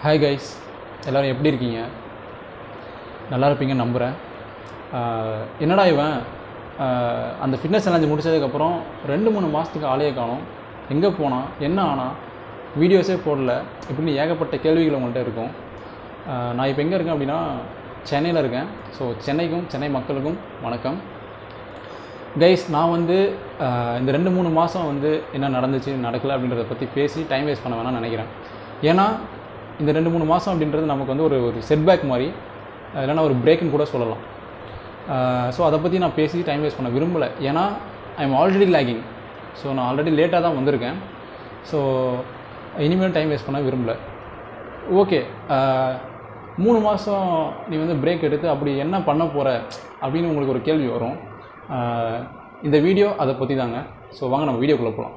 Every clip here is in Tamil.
ஹாய் கைஸ் எல்லோரும் எப்படி இருக்கீங்க நல்லா இருப்பீங்கன்னு நம்புகிறேன் ஆஹ் என்னடா இவன் ஆஹ் அந்த ஃபிட்னஸ் சேலஞ்சு முடிச்சதுக்கப்புறம் ரெண்டு மூணு மாதத்துக்கு ஆளையே காணோம் எங்கே போனான் என்ன ஆனா வீடியோஸே போடல இப்படின்னு ஏகப்பட்ட கேள்விகள் உங்கள்கிட்ட இருக்கும் ஆஹ் நான் இப்போ எங்கே இருக்கேன் அப்படின்னா சென்னையில் இருக்கேன் ஸோ சென்னைக்கும் சென்னை மக்களுக்கும் வணக்கம் கைஸ் நான் வந்து ஆஹ் இந்த ரெண்டு மூணு மாதம் வந்து என்ன நடந்துச்சு நடக்கல அப்படின்றத பற்றி பேசி டைம் வேஸ்ட் பண்ண வேணாம்னு நினைக்கிறேன் ஏன்னா இந்த ரெண்டு மூணு மாதம் அப்படின்றது நமக்கு வந்து ஒரு ஒரு செட்பேக் மாதிரி அஹ் இல்லைன்னா ஒரு பிரேக்குன்னு கூட சொல்லலாம் ஸோ அதை பற்றி நான் பேசி டைம் வேஸ்ட் பண்ண விரும்பலை ஏன்னா I am already lagging so நான் ஆல்ரெடி லேட்டாக தான் வந்திருக்கேன் ஸோ இனிமேல் டைம் வேஸ்ட் பண்ண விரும்பலை ஓகே மூணு மாதம் நீ வந்து பிரேக் எடுத்து அப்படி என்ன பண்ண போகிற அப்படின்னு உங்களுக்கு ஒரு கேள்வி வரும் ஆஹ் இந்த வீடியோ அதை பற்றி தாங்க ஸோ வாங்க நம்ம வீடியோக்குள்ளே போகலாம்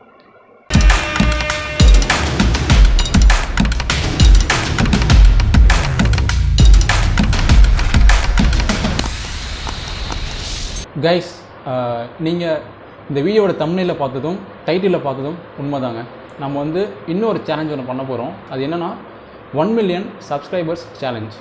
கைஸ் நீங்கள் இந்த வீடியோவோட தமிழில் பார்த்ததும் டைட்டிலில் பார்த்ததும் உண்மைதாங்க நம்ம வந்து இன்னொரு சேலஞ்ச் ஒன்று பண்ண போகிறோம் அது என்னென்னா ஒன் மில்லியன் சப்ஸ்கிரைபர்ஸ் சேலஞ்ச்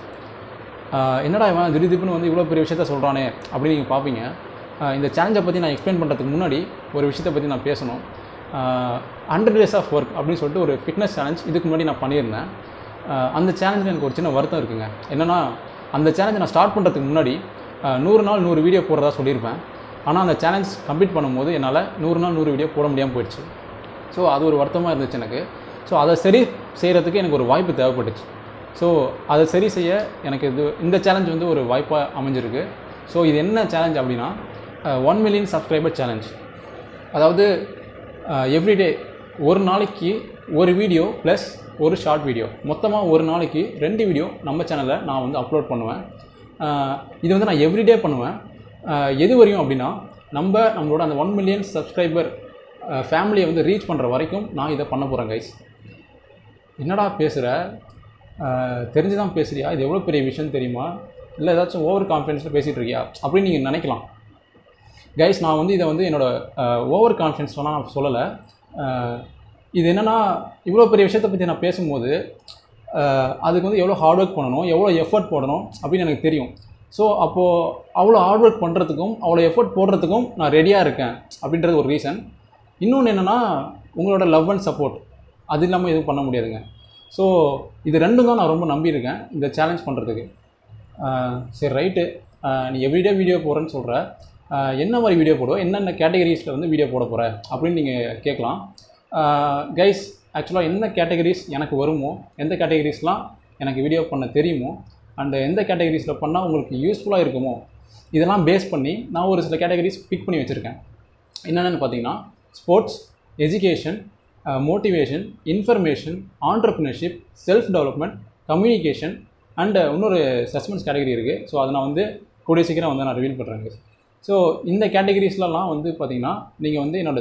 என்னடா இவன் திடீர் திடீர்னு வந்து இவ்வளோ பெரிய விஷயத்த சொல்கிறானே அப்படின்னு நீங்கள் பார்ப்பீங்க ஆஹ் இந்த சேலஞ்சை பற்றி நான் எக்ஸ்பிளைன் பண்ணுறதுக்கு முன்னாடி ஒரு விஷயத்தை பற்றி நான் பேசணும் ஹண்ட்ரட் டேஸ் ஆஃப் ஒர்க் அப்படின்னு சொல்லிட்டு ஒரு ஃபிட்னஸ் சேலஞ்ச் இதுக்கு முன்னாடி நான் பண்ணியிருந்தேன் ஆஹ் அந்த சேலஞ்சில் எனக்கு ஒரு சின்ன வருத்தம் இருக்குங்க என்னென்னா அந்த சேலஞ்சை நான் ஸ்டார்ட் பண்ணுறதுக்கு முன்னாடி ஆஹ் நூறு நாள் நூறு வீடியோ போடுறதா சொல்லியிருப்பேன் ஆனால் அந்த சேலஞ்ச் கம்ப்ளீட் பண்ணும்போது என்னால் நூறு நாள் நூறு வீடியோ போட முடியாமல் போயிடுச்சு ஸோ அது ஒரு வருத்தமாக இருந்துச்சு எனக்கு ஸோ அதை சரி செய்கிறதுக்கு எனக்கு ஒரு வாய்ப்பு தேவைப்பட்டுச்சு ஸோ அதை சரி செய்ய எனக்கு இது இந்த சேலஞ்ச் வந்து ஒரு வாய்ப்பாக அமைஞ்சிருக்கு ஸோ இது என்ன சேலஞ்ச் அப்படின்னா ஒன் மில்லியன் சப்ஸ்கிரைபர் சேலஞ்ச் அதாவது எவ்ரிடே ஒரு நாளைக்கு ஒரு வீடியோ ப்ளஸ் ஒரு ஷார்ட் வீடியோ மொத்தமாக ஒரு நாளைக்கு ரெண்டு வீடியோ நம்ம சேனலில் நான் வந்து அப்லோட் பண்ணுவேன் அஹ் இது வந்து நான் எவ்ரிடே பண்ணுவேன் அஹ் எது வரையும் அப்படின்னா நம்ம நம்மளோட அந்த ஒன் மில்லியன் சப்ஸ்கிரைபர் ஃபேமிலியை வந்து ரீச் பண்ணுற வரைக்கும் நான் இதை பண்ண போகிறேன் கைஸ் என்னடா பேசுகிற தெரிஞ்சு தான் பேசுறியா இது எவ்வளோ பெரிய விஷயம் தெரியுமா இல்லை ஏதாச்சும் ஓவர் கான்ஃபிடென்ஸில் பேசிகிட்டு இருக்கியா அப்படின்னு நீங்கள் நினைக்கலாம் கைஸ் நான் வந்து இதை வந்து என்னோடய ஓவர் கான்ஃபிடென்ஸ்லாம் நான் சொல்லலை அஹ் இது என்னென்னா இவ்வளோ பெரிய விஷயத்தை பற்றி நான் பேசும்போது அஹ் அதுக்கு வந்து எவ்வளோ ஹார்ட் ஒர்க் பண்ணணும் எவ்வளோ எஃபர்ட் போடணும் அப்படின்னு எனக்கு தெரியும் ஸோ அப்போது அவ்வளோ ஹார்ட் ஒர்க் பண்ணுறதுக்கும் அவ்வளோ எஃபர்ட் போடுறதுக்கும் நான் ரெடியாக இருக்கேன் அப்படின்றது ஒரு ரீசன் இன்னொன்று என்னென்னா உங்களோட லவ் அண்ட் சப்போர்ட் அது இல்லாமல் எதுவும் பண்ண முடியாதுங்க ஸோ இது ரெண்டும் தான் நான் ரொம்ப நம்பியிருக்கேன் இந்த சேலஞ்ச் பண்ணுறதுக்கு சரி ரைட்டு நீ எவ்ரிடே வீடியோ போடுறேன்னு சொல்கிற என்ன மாதிரி வீடியோ போடுவோம் என்னென்ன கேட்டகரிஸில் வந்து வீடியோ போட போகிற அப்படின்னு நீங்கள் கேட்கலாம் கைஸ் ஆக்சுவலாக என்ன கேட்டகரிஸ் எனக்கு வருமோ எந்த கேட்டகரிஸ்லாம் எனக்கு வீடியோ பண்ண தெரியுமோ அண்ட் எந்த கேட்டகரிஸில் பண்ணால் உங்களுக்கு யூஸ்ஃபுல்லாக இருக்குமோ இதெல்லாம் பேஸ் பண்ணி நான் ஒரு சில கேட்டகரிஸ் பிக் பண்ணி வச்சுருக்கேன் என்னென்னு பார்த்தீங்கன்னா sports education motivation information entrepreneurship self development communication and இன்னொரு சஸ்பென்ஸ் கேட்டகரி இருக்குது ஸோ அதை நான் வந்து கூடிய சீக்கிரம் வந்து நான் ரிவீல் பண்ணுறேங்க ஸோ இந்த கேட்டகரிஸ்லலாம் வந்து பார்த்திங்கன்னா நீங்கள் வந்து என்னோடய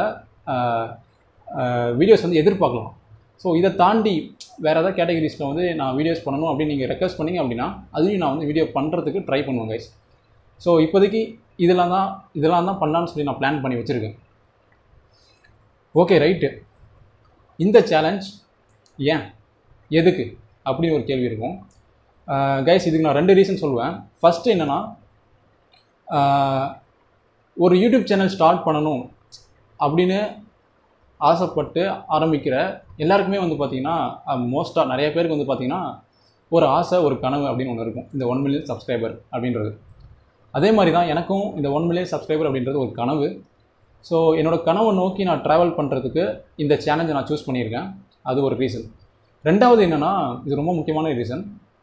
சேனலில் வீடியோஸ் வந்து எதிர்பார்க்கலாம் ஸோ இதை தாண்டி வேறு ஏதாவது கேட்டகரிஸில் வந்து நான் வீடியோஸ் பண்ணணும் அப்படின்னு நீங்கள் ரெக்வஸ்ட் பண்ணீங்க அப்படின்னா அதையும் நான் வந்து வீடியோ பண்ணுறதுக்கு ட்ரை பண்ணுவேன் கைஸ் ஸோ இப்போதைக்கு இதெல்லாம் தான் இதெல்லாம் தான் பண்ணலான்னு சொல்லி நான் பிளான் பண்ணி வச்சுருக்கேன் ஓகே ரைட்டு இந்த சேலஞ்ச் ஏன் எதுக்கு அப்படின்னு ஒரு கேள்வி இருக்கும் கைஸ் இதுக்கு நான் ரெண்டு ரீசன் சொல்லுவேன் ஃபஸ்ட்டு என்னென்னா ஒரு யூடியூப் சேனல் ஸ்டார்ட் பண்ணணும் அப்படின்னு ஆசைப்பட்டு ஆரம்பிக்கிற எல்லாருக்குமே வந்து பார்த்திங்கன்னா மோஸ்ட்டாக நிறைய பேருக்கு வந்து பார்த்திங்கன்னா ஒரு ஆசை ஒரு கனவு அப்படின்னு ஒன்று இருக்கும் இந்த ஒன் மில்லியன் சப்ஸ்கிரைபர் அப்படின்றது அதே மாதிரி தான் எனக்கும் இந்த ஒன் மில்லியன் சப்ஸ்கிரைபர் அப்படின்றது ஒரு கனவு ஸோ என்னோடய கனவை நோக்கி நான் ட்ராவல் பண்ணுறதுக்கு இந்த சேலஞ்சை நான் சூஸ் பண்ணியிருக்கேன் அது ஒரு ரீசன் ரெண்டாவது என்னென்னா இது ரொம்ப முக்கியமான ரீசன்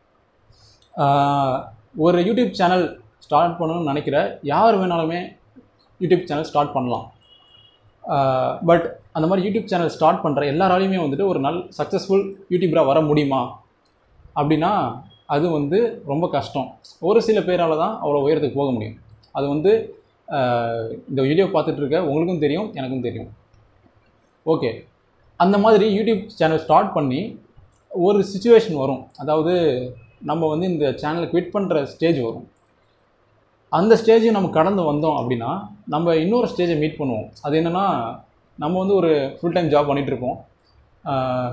ஒரு யூடியூப் சேனல் ஸ்டார்ட் பண்ணணும்னு நினைக்கிற யார் வேணாலுமே யூடியூப் சேனல் ஸ்டார்ட் பண்ணலாம் பட் அந்த மாதிரி யூடியூப் சேனல் ஸ்டார்ட் பண்ணுற எல்லாராலையுமே வந்துட்டு ஒரு நல் சக்ஸஸ்ஃபுல் யூடியூபராக வர முடியுமா அப்படின்னா அது வந்து ரொம்ப கஷ்டம் ஒரு சில பேரால் தான் அவ்வளோ உயரத்துக்கு போக முடியும் அது வந்து இந்த வீடியோ பார்த்துட்டு இருக்க உங்களுக்கும் தெரியும் எனக்கும் தெரியும் ஓகே அந்த மாதிரி யூடியூப் சேனல் ஸ்டார்ட் பண்ணி ஒரு சுச்சுவேஷன் வரும் அதாவது நம்ம வந்து இந்த சேனலை குவிட் பண்ணுற ஸ்டேஜ் வரும் அந்த ஸ்டேஜை நம்ம கடந்து வந்தோம் அப்படின்னா நம்ம இன்னொரு ஸ்டேஜை மீட் பண்ணுவோம் அது என்னென்னா நம்ம வந்து ஒரு ஃபுல் டைம் ஜாப் பண்ணிகிட்ருப்போம்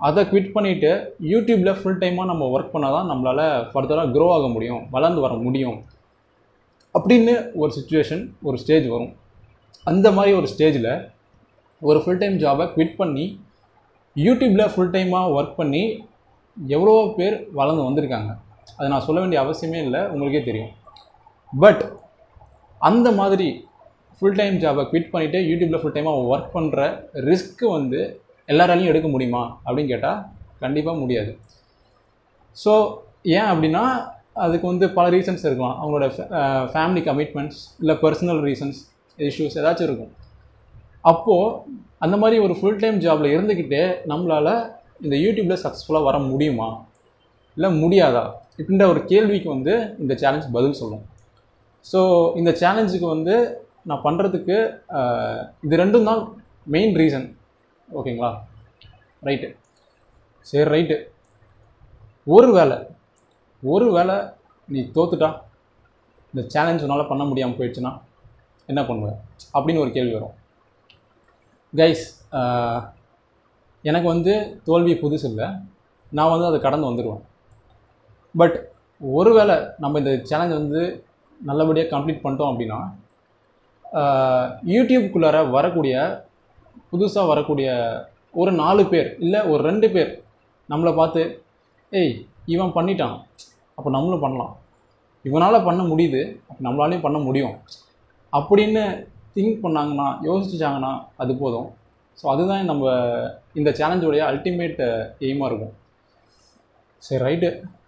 அதை குவிட் பண்ணிவிட்டு யூடியூப்பில் ஃபுல் டைமாக நம்ம ஒர்க் பண்ணால் தான் நம்மளால் ஃபர்தராக க்ரோ ஆக முடியும் வளர்ந்து வர முடியும் அப்படின்னு ஒரு சுச்சுவேஷன் ஒரு ஸ்டேஜ் வரும் அந்த மாதிரி ஒரு ஸ்டேஜில் ஒரு ஃபுல் டைம் ஜாபை குவிட் பண்ணி யூடியூப்பில் ஃபுல் டைமாக ஒர்க் பண்ணி எவ்வளோ பேர் வளர்ந்து வந்திருக்காங்க அதை நான் சொல்ல வேண்டிய அவசியமே இல்லை உங்களுக்கே தெரியும் பட் அந்த மாதிரி ஃபுல் டைம் ஜாபை குவிட் பண்ணிவிட்டு யூடியூப்பில் ஃபுல் டைமாக ஒர்க் பண்ணுற ரிஸ்க்கு வந்து எல்லாராலையும் எடுக்க முடியுமா அப்படின்னு கேட்டால் கண்டிப்பாக முடியாது ஸோ ஏன் அப்படின்னா அதுக்கு வந்து பல ரீசன்ஸ் இருக்கலாம் அவங்களோட ஃபேமிலி கமிட்மெண்ட்ஸ் இல்லை பர்சனல் ரீசன்ஸ் இஷ்யூஸ் ஏதாச்சும் இருக்கும் அப்போது அந்த மாதிரி ஒரு ஃபுல் டைம் ஜாபில் இருந்துக்கிட்டே நம்மளால் இந்த யூடியூப்பில் சக்ஸஸ்ஃபுல்லாக வர முடியுமா இல்லை முடியாதா இப்படின்ற ஒரு கேள்விக்கு வந்து இந்த சேலஞ்ச் பதில் சொல்லும் ஸோ இந்த சேலஞ்சுக்கு வந்து நான் பண்ணுறதுக்கு இது ரெண்டும் தான் மெயின் ரீசன் ஓகேங்களா ரைட்டு சரி ரைட்டு ஒரு வேளை ஒரு வேளை நீ தோத்துட்டா இந்த சேலஞ்ச் உன்னால் பண்ண முடியாமல் போயிடுச்சுன்னா என்ன பண்ணுவேன் அப்படின்னு ஒரு கேள்வி வரும் கைஸ் எனக்கு வந்து தோல்வி புதுசு இல்லை நான் வந்து அதை கடந்து வந்துடுவேன் பட் ஒருவேளை நம்ம இந்த சேலஞ்ச் வந்து நல்லபடியாக கம்ப்ளீட் பண்ணிட்டோம் அப்படின்னா யூடியூப்குள்ளார வரக்கூடிய புதுசாக வரக்கூடிய ஒரு நாலு பேர் இல்லை ஒரு ரெண்டு பேர் நம்மளை பார்த்து ஏய் இவன் பண்ணிட்டான் அப்போ நம்மளும் பண்ணலாம் இவனால் பண்ண முடியுது அப்போ நம்மளாலையும் பண்ண முடியும் அப்படின்னு திங்க் பண்ணாங்கன்னா யோசிச்சாங்கன்னா அது போதும் ஸோ அதுதான் நம்ம இந்த சேலஞ்சோடைய அல்டிமேட் எய்மாக இருக்கும் சரி ரைட்டு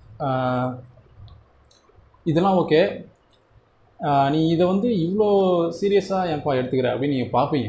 இதெல்லாம் ஓகே நீ இதை வந்து இவ்வளோ சீரியஸாக ஏன்ப்பா எடுத்துக்கிற அப்படின்னு நீங்கள் பார்ப்பீங்க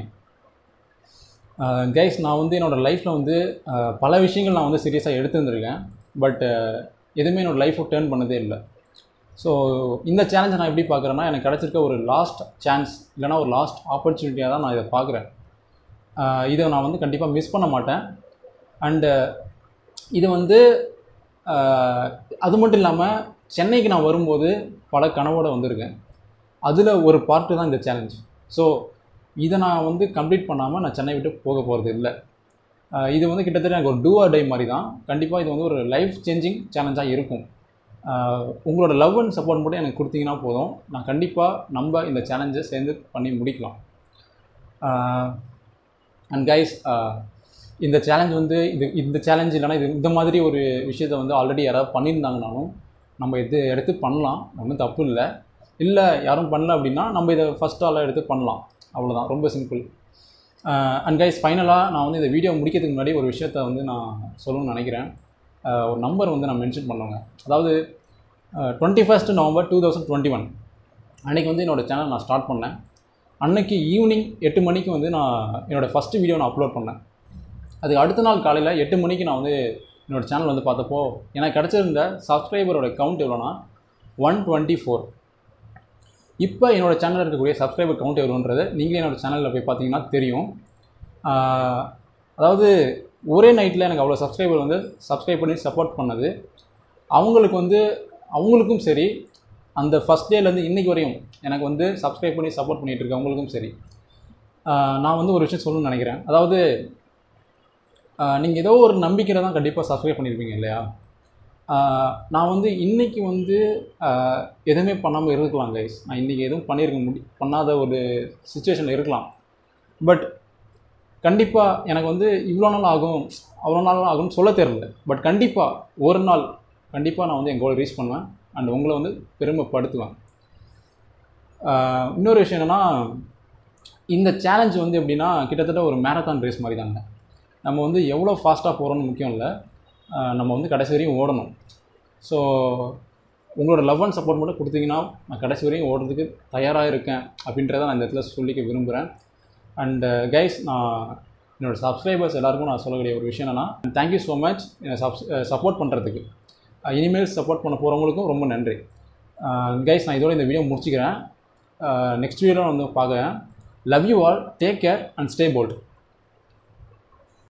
கைஸ் நான் வந்து என்னோடய லைஃப்பில் வந்து பல விஷயங்கள் நான் வந்து சீரியஸாக எடுத்துருந்துருக்கேன் பட் எதுவுமே என்னோடய லைஃப்பை டேர்ன் பண்ணதே இல்லை ஸோ இந்த சேலஞ்சை நான் எப்படி பார்க்குறேன்னா எனக்கு கிடச்சிருக்க ஒரு லாஸ்ட் சான்ஸ் இல்லைனா ஒரு லாஸ்ட் ஆப்பர்ச்சுனிட்டியாக தான் நான் இதை பார்க்குறேன் இதை நான் வந்து கண்டிப்பாக மிஸ் பண்ண மாட்டேன் அண்டு இது வந்து அது மட்டும் இல்லாமல் சென்னைக்கு நான் வரும்போது பல கனவோடு வந்திருக்கேன் அதில் ஒரு பார்ட்டு தான் இந்த சேலஞ்ச் ஸோ இதை நான் வந்து கம்ப்ளீட் பண்ணாமல் நான் சென்னை விட்டு போக போகிறது இல்லை இது வந்து கிட்டத்தட்ட எனக்கு ஒரு டூ ஆர் டே மாதிரி தான் கண்டிப்பாக இது வந்து ஒரு லைஃப் சேஞ்சிங் சேலஞ்சாக இருக்கும் உங்களோட லவ் அண்ட் சப்போர்ட் மட்டும் எனக்கு கொடுத்தீங்கன்னா போதும் நான் கண்டிப்பாக நம்ம இந்த சேலஞ்சை சேர்ந்து பண்ணி முடிக்கலாம் அண்ட் கைஸ் இந்த சேலஞ்ச் வந்து இது இந்த சேலஞ்ச் இல்லைனா இது இந்த மாதிரி ஒரு விஷயத்தை வந்து ஆல்ரெடி யாராவது பண்ணியிருந்தாங்கனாலும் நம்ம இது எடுத்து பண்ணலாம் ஒன்றும் தப்பு இல்லை இல்லை யாரும் பண்ணல அப்படின்னா நம்ம இதை ஃபஸ்ட் ஆளாக எடுத்து பண்ணலாம் அவ்வளோதான் ரொம்ப சிம்பிள் அண்ட் கைஸ் ஃபைனலாக நான் வந்து இந்த வீடியோ முடிக்கிறதுக்கு முன்னாடி ஒரு விஷயத்த வந்து நான் சொல்லணும்னு நினைக்கிறேன் ஒரு நம்பர் வந்து நான் மென்ஷன் பண்ணுவேங்க அதாவது twenty first November two thousand twenty one அன்றைக்கி வந்து என்னோடய சேனல் நான் ஸ்டார்ட் பண்ணேன் அன்னைக்கு ஈவினிங் எட்டு மணிக்கு வந்து நான் என்னோடய ஃபஸ்ட்டு வீடியோ நான் அப்லோட் பண்ணேன் அதுக்கு அடுத்த நாள் காலையில் எட்டு மணிக்கு நான் வந்து என்னோடய சேனல் வந்து பார்த்தப்போ எனக்கு கிடச்சிருந்த சப்ஸ்கிரைபரோட கவுண்ட் எவ்வளோனா ஒன் டுவெண்ட்டி ஃபோர் இப்போ என்னோடய சேனலில் இருக்கக்கூடிய சப்ஸ்கிரைபர் கவுண்ட் எவ்வளோன்றது நீங்களே என்னோடய சேனலில் போய் பார்த்தீங்கன்னா தெரியும் அதாவது ஒரே நைட்டில் எனக்கு அவ்வளோ சப்ஸ்கிரைபர் வந்து சப்ஸ்கிரைப் பண்ணி சப்போர்ட் பண்ணது அவங்களுக்கு வந்து அவங்களுக்கும் சரி அந்த ஃபஸ்ட் டேலேருந்து இன்றைக்கி வரையும் எனக்கு வந்து சப்ஸ்கிரைப் பண்ணி சப்போர்ட் பண்ணிகிட்டு இருக்கவங்களுக்கும் சரி நான் வந்து ஒரு விஷயம் சொல்லணும்னு நினைக்கிறேன் அதாவது நீங்கள் ஏதோ ஒரு நம்பிக்கையில் தான் கண்டிப்பாக சப்ஸ்கிரைப் பண்ணியிருப்பீங்க இல்லையா நான் வந்து இன்றைக்கி வந்து எதுவுமே பண்ணாமல் இருக்கலாம் கைஸ் நான் இன்றைக்கி எதுவும் பண்ணியிருக்க முடி பண்ணாத ஒரு சுச்சுவேஷனில் இருக்கலாம் பட் கண்டிப்பாக எனக்கு வந்து இவ்வளோ நாள் ஆகும் அவ்வளோ நாள் ஆகும்னு சொல்ல தெரியல பட் கண்டிப்பாக ஒரு நாள் கண்டிப்பாக நான் வந்து என் கோலை ரீச் பண்ணுவேன் அண்ட் உங்களை வந்து பெருமைப்படுத்துவேன் இன்னொரு விஷயம் என்னென்னா இந்த சேலஞ்ச் வந்து எப்படின்னா கிட்டத்தட்ட ஒரு மேரத்தான் ரேஸ் மாதிரி தாங்க நம்ம வந்து எவ்வளோ ஃபாஸ்ட்டாக போகிறோன்னு முக்கியம் இல்லை நம்ம வந்து கடைசி வரையும் ஓடணும் ஸோ உங்களோட லவ் அண்ட் சப்போர்ட் மட்டும் கொடுத்தீங்கன்னா நான் கடைசி வரையும் ஓடுறதுக்கு தயாராக இருக்கேன் அப்படின்றத நான் இந்த இடத்துல சொல்லிக்க விரும்புகிறேன் அண்டு கைஸ் நான் என்னோடய சப்ஸ்கிரைபர்ஸ் எல்லாருக்கும் நான் சொல்லக்கூடிய ஒரு விஷயம் என்னென்னா தேங்க்யூ ஸோ மச் என்னை சப்ஸ் சப்போர்ட் பண்ணுறதுக்கு இனிமேல் சப்போர்ட் பண்ண போகிறவங்களுக்கும் ரொம்ப நன்றி கைஸ் நான் இதோட இந்த வீடியோ முடிச்சுக்கிறேன் நெக்ஸ்ட் வீடியோவில் வந்து பார்க்குறேன் love you all take care and stay bolt